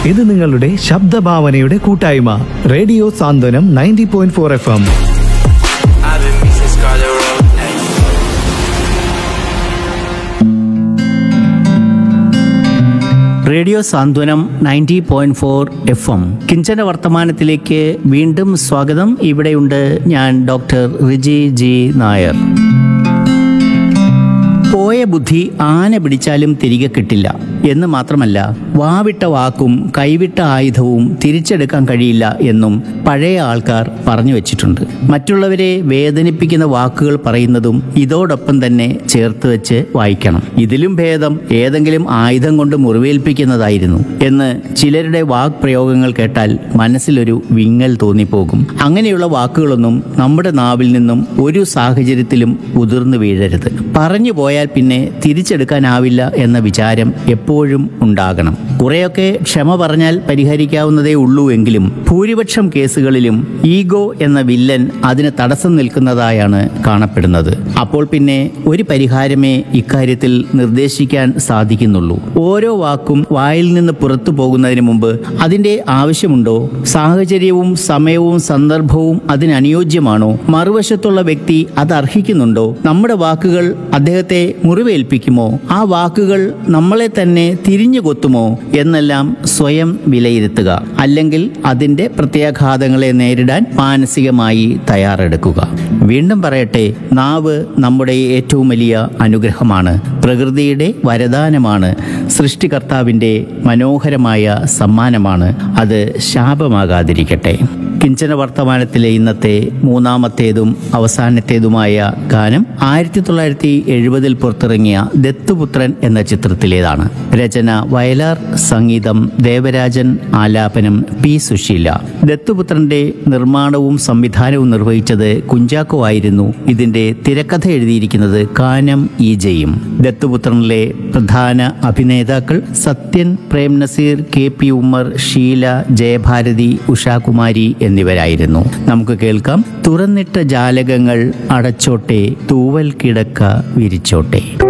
ഇത് നിങ്ങളുടെ ശബ്ദഭാവനയുടെ കൂട്ടായ്മ radio Santhwanam ninety point four F M I've been missing Scarlet Road. Hey. Radio Santhwanam ninety point four F M കിഞ്ചന വർത്തമാനത്തിലേക്ക് വീണ്ടും സ്വാഗതം ഇവിടെയുണ്ട് ഞാൻ ഡോക്ടർ റിജി ജി നായർ പോയ ബുദ്ധി ആന പിടിച്ചാലും തിരികെ കിട്ടില്ല എന്ന് മാത്രമല്ല വാവിട്ട വാക്കും കൈവിട്ട ആയുധവും തിരിച്ചെടുക്കാൻ കഴിയില്ല എന്നും പഴയ ആൾക്കാർ പറഞ്ഞു വെച്ചിട്ടുണ്ട് മറ്റുള്ളവരെ വേദനിപ്പിക്കുന്ന വാക്കുകൾ പറയുന്നതും ഇതോടൊപ്പം തന്നെ ചേർത്ത് വെച്ച് വായിക്കണം ഇതിലും ഭേദം ഏതെങ്കിലും ആയുധം കൊണ്ട് മുറിവേൽപ്പിക്കുന്നതായിരുന്നു എന്ന് ചിലരുടെ വാക് പ്രയോഗങ്ങൾ കേട്ടാൽ മനസ്സിലൊരു വിങ്ങൽ തോന്നിപ്പോകും അങ്ങനെയുള്ള വാക്കുകളൊന്നും നമ്മുടെ നാവിൽ നിന്നും ഒരു സാഹചര്യത്തിലും ഉതിർന്നു വീഴരുത് പറഞ്ഞു പോയാൽ പിന്നെ തിരിച്ചെടുക്കാനാവില്ല എന്ന വിചാരം എപ്പോഴും ഉണ്ടാകണം കുറെയൊക്കെ ക്ഷമ പറഞ്ഞാൽ പരിഹരിക്കാവുന്നതേ ഉള്ളൂ എങ്കിലും ഭൂരിപക്ഷം കേസുകളിലും ഈഗോ എന്ന വില്ലൻ അതിന് തടസ്സം നിൽക്കുന്നതായാണ് കാണപ്പെടുന്നത് അപ്പോൾ പിന്നെ ഒരു പരിഹാരമേ ഇക്കാര്യത്തിൽ നിർദ്ദേശിക്കാൻ സാധിക്കുന്നുള്ളൂ ഓരോ വാക്കും വായിൽ നിന്ന് പുറത്തു പോകുന്നതിന് മുമ്പ് അതിന്റെ ആവശ്യമുണ്ടോ സാഹചര്യവും സമയവും സന്ദർഭവും അതിനനുയോജ്യമാണോ മറുവശത്തുള്ള വ്യക്തി അത് അർഹിക്കുന്നുണ്ടോ നമ്മുടെ വാക്കുകൾ അദ്ദേഹത്തെ മുറിവേൽപ്പിക്കുമോ ആ വാക്കുകൾ നമ്മളെ തന്നെ തിരിഞ്ഞു കൊത്തുമോ എന്നെല്ലാം സ്വയം വിലയിരുത്തുക അല്ലെങ്കിൽ അതിന്റെ പ്രത്യാഘാതങ്ങളെ നേരിടാൻ മാനസികമായി തയ്യാറെടുക്കുക വീണ്ടും പറയട്ടെ നാവ് നമ്മുടെ ഏറ്റവും വലിയ അനുഗ്രഹമാണ് പ്രകൃതിയുടെ വരദാനമാണ് സൃഷ്ടികർത്താവിൻ്റെ മനോഹരമായ സമ്മാനമാണ് അത് ശാപമാകാതിരിക്കട്ടെ കിഞ്ചന വർത്തമാനത്തിലെ ഇന്നത്തെ മൂന്നാമത്തേതും അവസാനത്തേതുമായ ഗാനം ആയിരത്തി തൊള്ളായിരത്തി എഴുപതിൽ പുറത്തിറങ്ങിയ ദത്തുപുത്രൻ എന്ന ചിത്രത്തിലേതാണ് രചന വയലാർ സംഗീതം ദേവരാജൻ ആലാപനം പി സുശീല ദത്തുപുത്രന്റെ നിർമ്മാണവും സംവിധാനവും നിർവഹിച്ചത് കുഞ്ചാക്കോ ആയിരുന്നു ഇതിന്റെ തിരക്കഥ എഴുതിയിരിക്കുന്നത് കാനം ഈജയും ദത്തുപുത്രനിലെ പ്രധാന അഭിനേതാക്കൾ സത്യൻ പ്രേം നസീർ കെ പി ഉമ്മർ ഷീല ജയഭാരതി ഉഷാകുമാരി എന്നിവരായിരുന്നു നമുക്ക് കേൾക്കാം തുറന്നിട്ട ജാലകങ്ങൾ അടച്ചോട്ടെ തൂവൽ കിടക്ക വിരിച്ചോട്ടെ